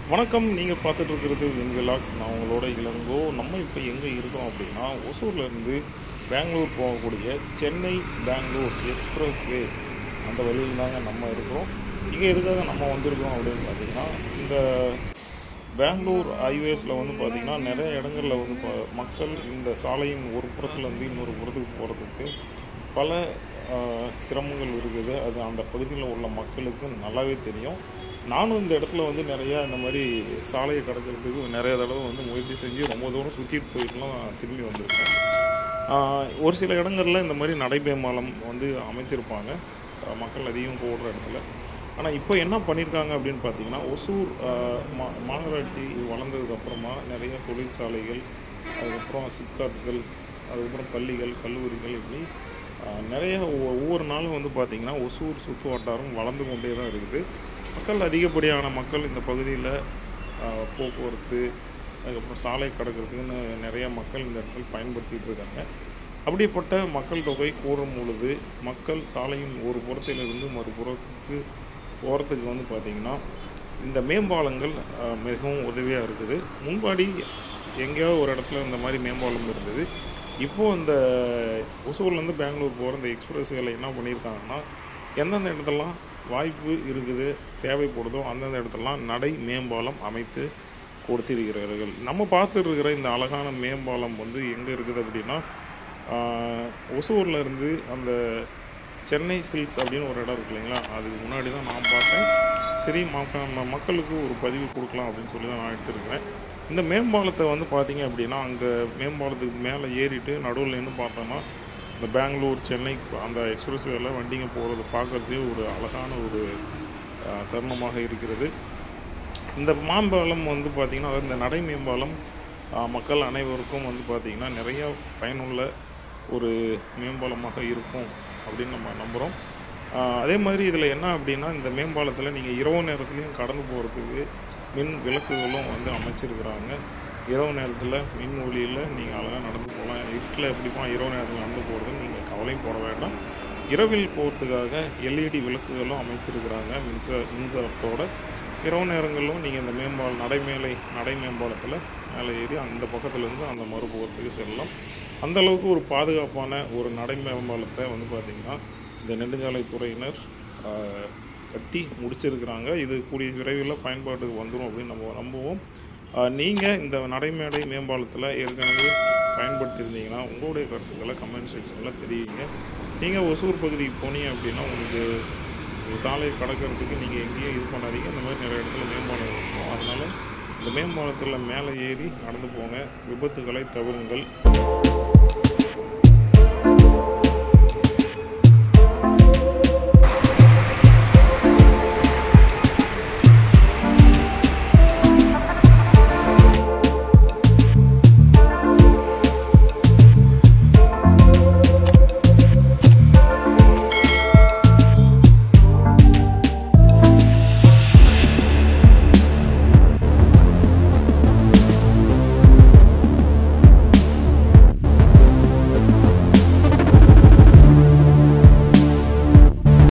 வணக்கம் நீங்கள் பார்த்துட்டு இருக்கிறது எங்கள் லாக்ஸ் நான் உங்களோட இளங்கோ நம்ம இப்போ எங்கே இருக்கோம் அப்படின்னா ஒசூர்லேருந்து பெங்களூர் போகக்கூடிய சென்னை பெங்களூர் எக்ஸ்பிரஸ் வே அந்த வழியில் தாங்க நம்ம இருக்கிறோம் இங்கே எதுக்காக நம்ம வந்திருக்கோம் அப்படின்னு பார்த்தீங்கன்னா இந்த பெங்களூர் ஹைவேஸில் வந்து பார்த்திங்கன்னா நிறைய இடங்களில் வந்து ப- மக்கள் இந்த சாலையின் ஒரு புறத்துலேருந்து இன்னொரு புறத்துக்கு போகிறதுக்கு பல ஆஹ், சிரமங்கள் இருக்குது அது அந்த பகுதியில் உள்ள மக்களுக்கு நல்லாவே தெரியும் நானும் இந்த இடத்துல வந்து நிறையா இந்த மாதிரி சாலையை கடக்கிறதுக்கு நிறைய தடவை வந்து முயற்சி செஞ்சு ரொம்ப தூரம் சுற்றிட்டு போயிட்டுலாம் திரும்பி வந்திருக்கேன் ஆஹ், ஒரு சில இடங்களில் இந்த மாதிரி நடைபேமாலம் வந்து அமைச்சிருப்பாங்க ஆஹ், மக்கள் அதிகம் போடுற இடத்துல ஆனால் இப்போ என்ன பண்ணியிருக்காங்க அப்படின்னு பார்த்தீங்கன்னா ஒசூர் ஆஹ், மா மாநகராட்சி வளர்ந்ததுக்கப்புறமா நிறைய தொழிற்சாலைகள் அதுக்கப்புறம் சிப்காட்டுகள் அதுக்கப்புறம் பள்ளிகள் கல்லூரிகள் இப்படி ஆஹ், நிறைய ஒவ்வொ- ஒவ்வொரு நாளும் வந்து பார்த்திங்கன்னா ஒசூர் சுற்று வட்டாரம் வளர்ந்து கொண்டே தான் இருக்குது மக்கள் அதிகப்படியான மக்கள் இந்த பகுதியில் போக்குவரத்து அதுக்கப்புறம் சாலை கடக்கிறதுக்குன்னு நிறைய மக்கள் இந்த இடத்துல பயன்படுத்திகிட்டு இருக்காங்க அப்படிப்பட்ட மக்கள் தொகை கூறும் பொழுது மக்கள் சாலையின் ஒரு புறத்திலிருந்து மறுபுறத்துக்கு போகிறதுக்கு வந்து பார்த்திங்கன்னா இந்த மேம்பாலங்கள் ஆஹ், மிகவும் உதவியாக இருக்குது முன்பாடி எங்கேயோ ஒரு இடத்துல இந்த மாதிரி மேம்பாலம் இருந்தது இப்போது இந்த ஒசூர்லேருந்து பெங்களூர் போகிற இந்த எக்ஸ்பிரஸ் வேலை என்ன பண்ணியிருக்காங்கன்னா எந்தெந்த இடத்துலலாம் வாய்ப்பு இருக்குது தேவைப்படுதோ அந்தந்த இடத்துலலாம் நடை மேம்பாலம் அமைத்து கொடுத்திருக்கிறார்கள் நம்ம பார்த்துட்டு இருக்கிற இந்த அழகான மேம்பாலம் வந்து எங்கே இருக்குது அப்படின்னா ஆஹ், ஒசூர்ல இருந்து அந்த சென்னை சில்க்ஸ் அப்படின்னு ஒரு இடம் இருக்கு இல்லைங்களா அதுக்கு முன்னாடி தான் நான் பார்த்தேன் சரி மக்க ம- மக்களுக்கு ஒரு பதிவு கொடுக்கலாம் அப்படின்னு சொல்லி தான் நான் எடுத்துருக்கிறேன் இந்த மேம்பாலத்தை வந்து பார்த்தீங்க அப்படின்னா அங்கே மேம்பாலத்துக்கு மேலே ஏறிட்டு நடுவில் நின்று பார்த்தோன்னா இந்த பெங்களூர் சென்னை அந்த எக்ஸ்பிரஸ் வேல வண்டிங்க போகிறது பார்க்குறதுக்கே ஒரு அழகான ஒரு ஆஹ், தருணமாக இருக்கிறது இந்த மேம்பாலம் வந்து பார்த்திங்கன்னா அதாவது இந்த நடை மேம்பாலம் ஆஹ், மக்கள் அனைவருக்கும் வந்து பார்த்திங்கன்னா நிறைய பயனுள்ள ஒரு மேம்பாலமாக இருக்கும் அப்படின்னு நம்ம நம்புகிறோம் அதே மாதிரி இதில் என்ன அப்படின்னா இந்த மேம்பாலத்தில் நீங்கள் இரவு நேரத்துலையும் கடந்து போகிறதுக்கு மின் விளக்குகளும் வந்து அமைச்சிருக்கிறாங்க இரவு நேரத்தில் மின் ஒளியில் நீங்கள் அழகாக நடந்து போகலாம் இருட்டில் எப்படிப்பா இரவு நேரத்தில் நடந்து போகிறதுன்னு நீங்கள் கவலையும் போட வேண்டாம் இரவில் போகிறதுக்காக எல்இடி விளக்குகளும் அமைச்சிருக்கிறாங்க மின்சார மின்சாரத்தோட இரவு நேரங்களிலும் நீங்கள் இந்த மேம்பாலம் நடைமேலை நடை மேம்பாலத்தில் மேலே ஏறி அந்த பக்கத்துலேருந்து அந்த மறுபுறத்துக்கு செல்லலாம் அந்த அளவுக்கு ஒரு பாதுகாப்பான ஒரு நடை மேம்பாலத்தை வந்து பார்த்திங்கன்னா இந்த நெடுஞ்சாலை துறையினர் ஆஹ், கட்டி முடிச்சிருக்கிறாங்க இது கூடிய விரைவில் பயன்பாட்டுக்கு வந்துடும் அப்படின்னு நம்ம நம்புவோம் நீங்கள் இந்த நடைமேடை மேம்பாலத்தில் ஏற்கனவே பயன்படுத்தியிருந்தீங்கன்னா உங்களுடைய கருத்துக்களை கமெண்ட் செக்ஷனில் தெரிவிங்க நீங்கள் ஒசூர் பகுதிக்கு போனீங்க அப்படின்னா உங்களுக்கு இந்த சாலையை கடக்கிறதுக்கு நீங்கள் எங்கேயும் இது பண்ணாதீங்க இந்த மாதிரி நிறைய இடத்துல மேம்பாலம் இருக்கும் அதனால் இந்த மேம்பாலத்தில் மேலே ஏறி நடந்து போங்க விபத்துகளை தவிருங்கள்